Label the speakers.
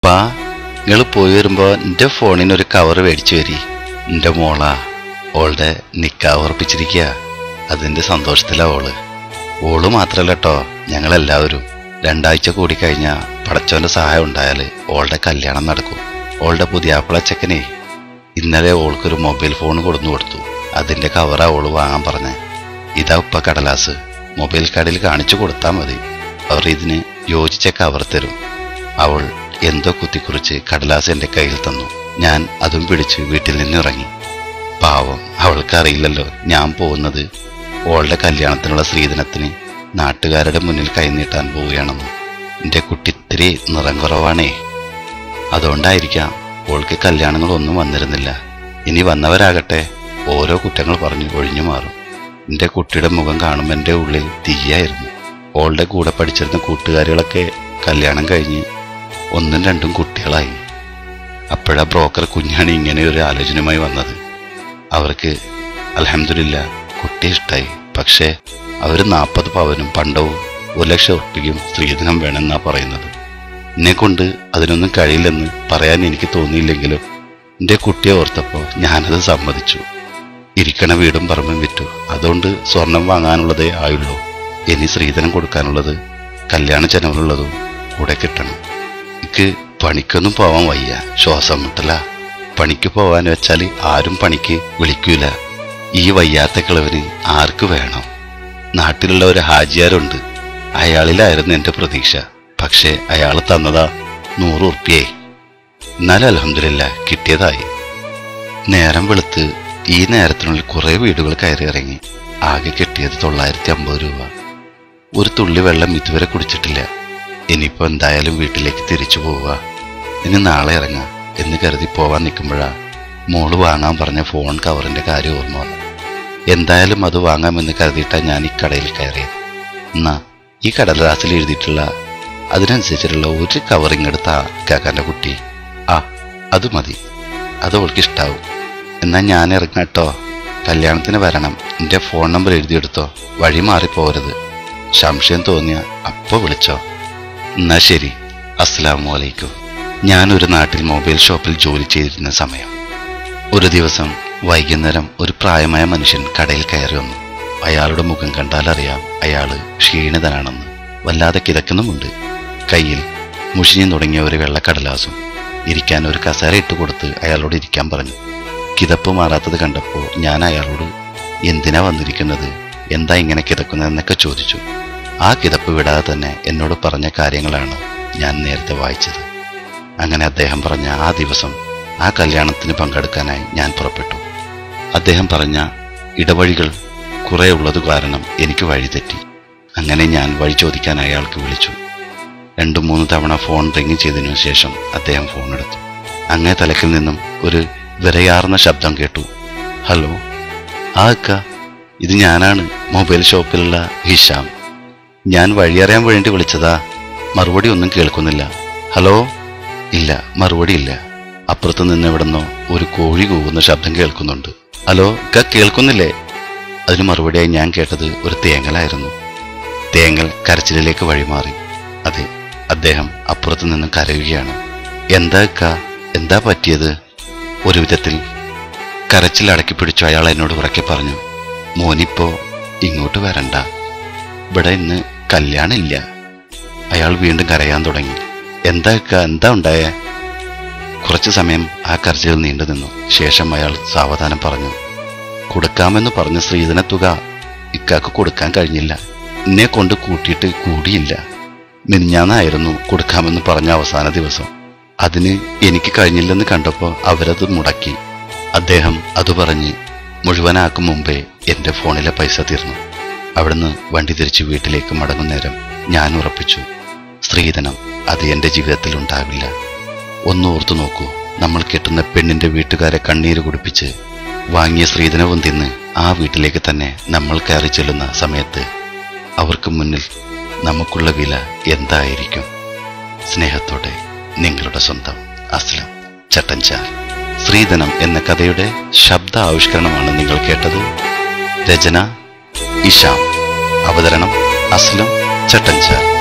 Speaker 1: ഉപ്പാ നിങ്ങൾ പോയി വരുമ്പോ എന്റെ ഫോണിന് ഒരു കവർ മേടിച്ചു വരി എന്റെ മോളാ ഓളുടെ നിക്കാവ് ഉറപ്പിച്ചിരിക്കുക അതിന്റെ സന്തോഷത്തിലാ ഓള് ഓള് മാത്രല്ല കേട്ടോ ഞങ്ങളെല്ലാവരും രണ്ടാഴ്ച കൂടി കഴിഞ്ഞാ പടച്ചോന്റെ സഹായം ഉണ്ടായാല് ഓളുടെ കല്യാണം നടക്കും ഓളുടെ പുതിയാപ്പിള ചെക്കനെ ഇന്നലെ ഓൾക്കൊരു മൊബൈൽ ഫോൺ കൊടുന്നു കൊടുത്തു അതിന്റെ കവറാ ഓള് വാങ്ങാൻ പറഞ്ഞേ ഇതാ ഉപ്പ കടലാസ് മൊബൈൽ കടയിൽ കാണിച്ചു കൊടുത്താൽ മതി അവർ ഇതിന് യോജിച്ച കവർ തരും അവൾ എന്തോ കുത്തിക്കുറിച്ച് കടലാസ് എന്റെ കയ്യിൽ തന്നു ഞാൻ അതും പിടിച്ച് വീട്ടിൽ നിന്ന് ഇറങ്ങി പാവം അവൾക്കറിയില്ലല്ലോ ഞാൻ പോകുന്നത് ഓളുടെ കല്യാണത്തിനുള്ള സ്ത്രീധനത്തിന് നാട്ടുകാരുടെ മുന്നിൽ കൈനീട്ടാൻ പോവുകയാണെന്ന് എന്റെ കുട്ടി ഇത്തിരി നിറം കുറവാണേ അതുകൊണ്ടായിരിക്കാം ഓൾക്ക് കല്യാണങ്ങളൊന്നും വന്നിരുന്നില്ല ഇനി വന്നവരാകട്ടെ ഓരോ കുറ്റങ്ങൾ പറഞ്ഞ് ഒഴിഞ്ഞു മാറും എന്റെ കുട്ടിയുടെ മുഖം കാണുമ്പോൾ എന്റെ ഉള്ളിൽ തീയായിരുന്നു ഓളുടെ കൂടെ പഠിച്ചിരുന്ന കൂട്ടുകാരികളൊക്കെ കല്യാണം കഴിഞ്ഞ് ഒന്നും രണ്ടും കുട്ടികളായി അപ്പോഴാ ബ്രോക്കർ കുഞ്ഞാണി ഇങ്ങനെ ഒരു ആലോചനയുമായി വന്നത് അവർക്ക് അലഹമില്ല കുട്ടി ഇഷ്ടായി പക്ഷേ അവർ നാൽപ്പത് പവനും പണ്ടവും ഒരു ലക്ഷം ഉറപ്പിക്കും സ്ത്രീധനം വേണമെന്നാ പറയുന്നത് എന്നെ കൊണ്ട് അതിനൊന്നും കഴിയില്ലെന്ന് പറയാൻ എനിക്ക് തോന്നിയില്ലെങ്കിലും എന്റെ കുട്ടിയെ ഓർത്തപ്പോ ഞാനത് സമ്മതിച്ചു ഇരിക്കണ വീടും പറമ്പും വിറ്റു അതുകൊണ്ട് സ്വർണം വാങ്ങാനുള്ളതേ ആയുള്ളൂ ഇനി സ്ത്രീധനം കൊടുക്കാനുള്ളത് കല്യാണ ചെലവിലുള്ളതും കൂടെ കിട്ടണം എനിക്ക് പണിക്കൊന്നും പോവാൻ വയ്യ ശ്വാസം മുട്ടല പണിക്ക് പോവാൻ വെച്ചാൽ ആരും പണിക്ക് വിളിക്കൂല ഈ വയ്യാത്ത കിളവിന് ആർക്ക് വേണം നാട്ടിലുള്ള ഒരു ഹാജിയാരുണ്ട് അയാളിലായിരുന്നു എന്റെ പ്രതീക്ഷ പക്ഷെ അയാൾ തന്നതാ നൂറ് ഉറുപ്പിയായി എന്നാലും അലഹമില്ല കിട്ടിയതായി നേരം വെളുത്ത് ഈ നേരത്തിനുള്ളിൽ കുറെ വീടുകൾ കയറി ഇറങ്ങി ആകെ കിട്ടിയത് തൊള്ളായിരത്തി അമ്പത് രൂപ ഒരു തുള്ളി വെള്ളം ഇതുവരെ കുടിച്ചിട്ടില്ല ഇനിയിപ്പോ എന്തായാലും വീട്ടിലേക്ക് തിരിച്ചു പോവുക ഇനി നാളെ ഇറങ്ങാം എന്ന് കരുതി പോവാൻ നിൽക്കുമ്പോഴാ മോള് വാങ്ങാൻ പറഞ്ഞ ഫോൺ കവറിന്റെ കാര്യം ഓർമ്മ വന്നു എന്തായാലും അത് വാങ്ങാമെന്ന് കരുതിയിട്ടാ ഞാൻ ഈ കടയിൽ കയറിയത് എന്നാ ഈ കടലാസിൽ എഴുതിയിട്ടുള്ള അതിനനുസരിച്ചിട്ടുള്ള ഒരു കവറിങ് എടുത്ത കാക്കാന്റെ കുട്ടി ആ അത് മതി അത് അവൾക്ക് ഇഷ്ടാവും എന്നാ ഞാൻ ഇറങ്ങാട്ടോ കല്യാണത്തിന് വരണം എന്റെ ഫോൺ നമ്പർ എഴുതിയെടുത്തോ വഴി മാറിപ്പോകരുത് സംശയം തോന്നിയ അപ്പോ വിളിച്ചോ എന്നാ ശരി അസ്സലാമു അലൈക്കും ഞാനൊരു നാട്ടിൽ മൊബൈൽ ഷോപ്പിൽ ജോലി ചെയ്തിരുന്ന സമയം ഒരു ദിവസം വൈകുന്നേരം ഒരു പ്രായമായ മനുഷ്യൻ കടയിൽ കയറി വന്നു അയാളുടെ മുഖം കണ്ടാൽ അറിയാം അയാള് ക്ഷീണിതനാണെന്ന് വല്ലാതെ കിതക്കുന്നുമുണ്ട് കയ്യിൽ മുഷിഞ്ഞു തുടങ്ങിയ ഒരു വെള്ളക്കടലാസും ഇരിക്കാൻ ഒരു കസേര ഇട്ട് കൊടുത്ത് അയാളോട് ഇരിക്കാൻ പറഞ്ഞു കിതപ്പ് മാറാത്തത് കണ്ടപ്പോൾ ഞാൻ അയാളോട് എന്തിനാ വന്നിരിക്കുന്നത് എന്താ ഇങ്ങനെ കിതക്കുന്നതെന്നൊക്കെ ചോദിച്ചു ആ കിതപ്പ് വിടാതെ തന്നെ എന്നോട് പറഞ്ഞ കാര്യങ്ങളാണ് ഞാൻ നേരത്തെ വായിച്ചത് അങ്ങനെ അദ്ദേഹം പറഞ്ഞ ആ ദിവസം ആ കല്യാണത്തിന് പങ്കെടുക്കാനായി ഞാൻ പുറപ്പെട്ടു അദ്ദേഹം പറഞ്ഞ ഇടവഴികൾ കുറെ ഉള്ളത് കാരണം എനിക്ക് വഴി തെറ്റി അങ്ങനെ ഞാൻ വഴി ചോദിക്കാൻ അയാൾക്ക് വിളിച്ചു രണ്ടു മൂന്ന് തവണ ഫോൺ റിങ് ചെയ്തതിനു ശേഷം അദ്ദേഹം ഫോൺ എടുത്തു അങ്ങേ തലക്കിൽ നിന്നും ഒരു വിറയാർന്ന ശബ്ദം കേട്ടു ഹലോ ആ അക്ക ഇത് ഞാനാണ് മൊബൈൽ ഷോപ്പിലുള്ള ഹിഷാം ഞാൻ വഴിയറിയാൻ വേണ്ടി വിളിച്ചതാ മറുപടി ഒന്നും കേൾക്കുന്നില്ല ഹലോ ഇല്ല മറുപടി ഇല്ല അപ്പുറത്ത് നിന്ന് എവിടുന്നോ ഒരു കോഴി കൂവുന്ന ശബ്ദം കേൾക്കുന്നുണ്ട് ഹലോ ഇക്ക കേൾക്കുന്നില്ലേ അതിന് മറുപടിയായി ഞാൻ കേട്ടത് ഒരു തേങ്ങലായിരുന്നു തേങ്ങൽ കരച്ചിലിലേക്ക് വഴിമാറി അതെ അദ്ദേഹം അപ്പുറത്ത് നിന്ന് കരയുകയാണ് എന്താ ഇക്ക എന്താ പറ്റിയത് ഒരു വിധത്തിൽ കരച്ചിൽ അടക്കി പിടിച്ചു അയാൾ എന്നോട് ഉറക്കെ പറഞ്ഞു മോനിപ്പോ ഇങ്ങോട്ട് വരണ്ട ഇവിടെ ഇന്ന് കല്യാണില്ല അയാൾ വീണ്ടും കരയാൻ തുടങ്ങി എന്താ ഇക്ക എന്താ ഉണ്ടായേ കുറച്ചു സമയം ആ കരച്ചിൽ നീണ്ടു നിന്നു ശേഷം അയാൾ സാവധാനം പറഞ്ഞു കൊടുക്കാമെന്ന് പറഞ്ഞ സ്ത്രീധന തുക ഇക്കാക്ക് കൊടുക്കാൻ കഴിഞ്ഞില്ല എന്നെ കൊണ്ട് കൂട്ടിയിട്ട് കൂടിയില്ല മിനിഞ്ഞാന്നായിരുന്നു കൊടുക്കാമെന്ന് പറഞ്ഞ അവസാന ദിവസം അതിന് എനിക്ക് കഴിഞ്ഞില്ലെന്ന് കണ്ടപ്പോൾ അവരത് മുടക്കി അദ്ദേഹം അത് പറഞ്ഞ് മുഴുവനാക്കും മുമ്പേ എന്റെ ഫോണിലെ പൈസ തീർന്നു അവിടുന്ന് വണ്ടി തിരിച്ച് വീട്ടിലേക്ക് മടങ്ങുന്നേരം ഞാൻ ഉറപ്പിച്ചു സ്ത്രീധനം അത് എന്റെ ജീവിതത്തിൽ ഉണ്ടാവില്ല ഒന്ന് ഓർത്തു നോക്കൂ നമ്മൾ കെട്ടുന്ന പെണ്ണിന്റെ വീട്ടുകാരെ കണ്ണീര് കുടിപ്പിച്ച് വാങ്ങിയ സ്ത്രീധനവും തിന്ന് ആ വീട്ടിലേക്ക് തന്നെ നമ്മൾ കയറി ചെല്ലുന്ന സമയത്ത് അവർക്ക് മുന്നിൽ നമുക്കുള്ള വില എന്തായിരിക്കും സ്നേഹത്തോടെ നിങ്ങളുടെ സ്വന്തം അസ്ലം ചട്ടഞ്ചാർ സ്ത്രീധനം എന്ന കഥയുടെ ശബ്ദ ആവിഷ്കരണമാണ് നിങ്ങൾ കേട്ടത് രചന ഇഷാം അവതരണം അസ്ലം ചട്ടഞ്ചാർ